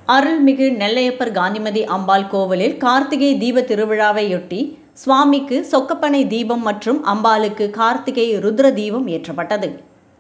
அருள்மிகு நெல்லையப்பர் காந்திமதி அம்பாள் கோவிலில் கார்த்திகை தீப திருவிழாவையொட்டி சுவாமிக்கு சொக்கப்பனை தீபம் மற்றும் அம்பாளுக்கு கார்த்திகை ருத்ர தீபம் ஏற்றப்பட்டது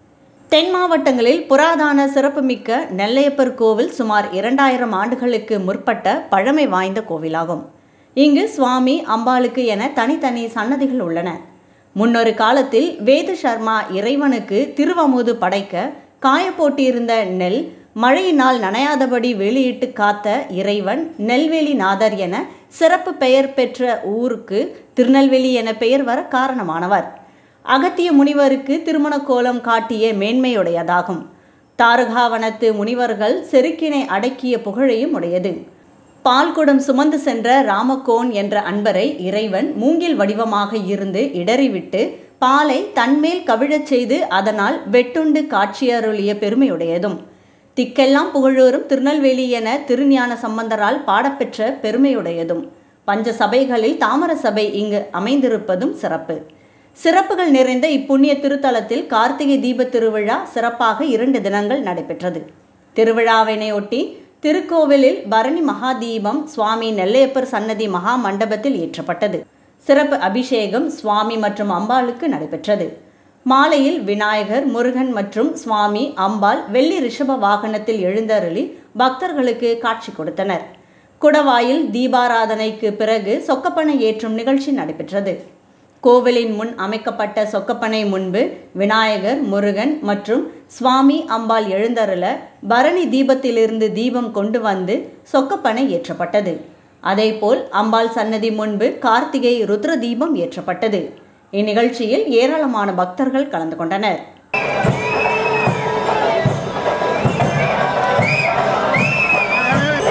தென் மாவட்டங்களில் புராதான சிறப்புமிக்க நெல்லையப்பர் கோவில் சுமார் இரண்டாயிரம் ஆண்டுகளுக்கு முற்பட்ட பழமை வாய்ந்த கோவிலாகும் இங்கு சுவாமி அம்பாளுக்கு என தனித்தனி சன்னதிகள் உள்ளன முன்னொரு காலத்தில் வேத சர்மா இறைவனுக்கு திருவமுது படைக்க காயப்போட்டியிருந்த நெல் மழையினால் நனையாதபடி வெளியிட்டு காத்த இறைவன் நெல்வேலி நாதர் என சிறப்பு பெயர் பெற்ற ஊருக்கு திருநெல்வேலி என பெயர் வர காரணமானவர் அகத்திய முனிவருக்கு திருமண கோலம் காட்டிய மேன்மையுடையதாகும் தாருகாவனத்து முனிவர்கள் செருக்கினை அடக்கிய புகழையும் உடையது பால்குடம் சுமந்து சென்ற ராமகோன் என்ற அன்பரை இறைவன் மூங்கில் வடிவமாக இருந்து இடறிவிட்டு பாலை தன்மேல் கவிழச் செய்து அதனால் வெட்டுண்டு காட்சியருளிய பெருமையுடையதும் திக்கெல்லாம் புகழோரும் திருநெல்வேலி என திருஞான சம்பந்தரால் பாடப்பெற்ற பெருமையுடையதும் பஞ்ச சபைகளில் தாமர சபை இங்கு அமைந்திருப்பதும் சிறப்பு சிறப்புகள் நிறைந்த இப்புண்ணிய திருத்தலத்தில் கார்த்திகை தீப திருவிழா சிறப்பாக இரண்டு தினங்கள் நடைபெற்றது திருவிழாவினையொட்டி திருக்கோவிலில் பரணி மகாதீபம் சுவாமி நெல்லையப்பர் சன்னதி மகா மண்டபத்தில் ஏற்றப்பட்டது சிறப்பு அபிஷேகம் சுவாமி மற்றும் அம்பாளுக்கு நடைபெற்றது மாலையில் விநாயகர் முருகன் மற்றும் சுவாமி அம்பாள் வெள்ளி ரிஷப வாகனத்தில் எழுந்தருளி பக்தர்களுக்கு காட்சி கொடுத்தனர் குடவாயில் தீபாராதனைக்கு பிறகு சொக்கப்பனை ஏற்றும் நிகழ்ச்சி நடைபெற்றது கோவிலின் முன் அமைக்கப்பட்ட சொக்கப்பனை முன்பு விநாயகர் முருகன் மற்றும் சுவாமி அம்பாள் எழுந்தருள பரணி தீபத்திலிருந்து தீபம் கொண்டு வந்து சொக்கப்பனை ஏற்றப்பட்டது அதேபோல் அம்பாள் சன்னதி முன்பு கார்த்திகை ருத்ர தீபம் ஏற்றப்பட்டது இந்நிகழ்ச்சியில் ஏராளமான பக்தர்கள் கலந்து கொண்டனர்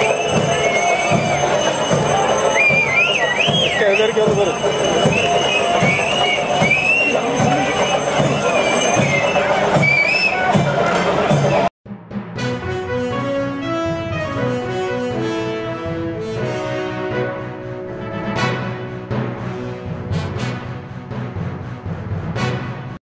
இருக்கு வந்து பாரு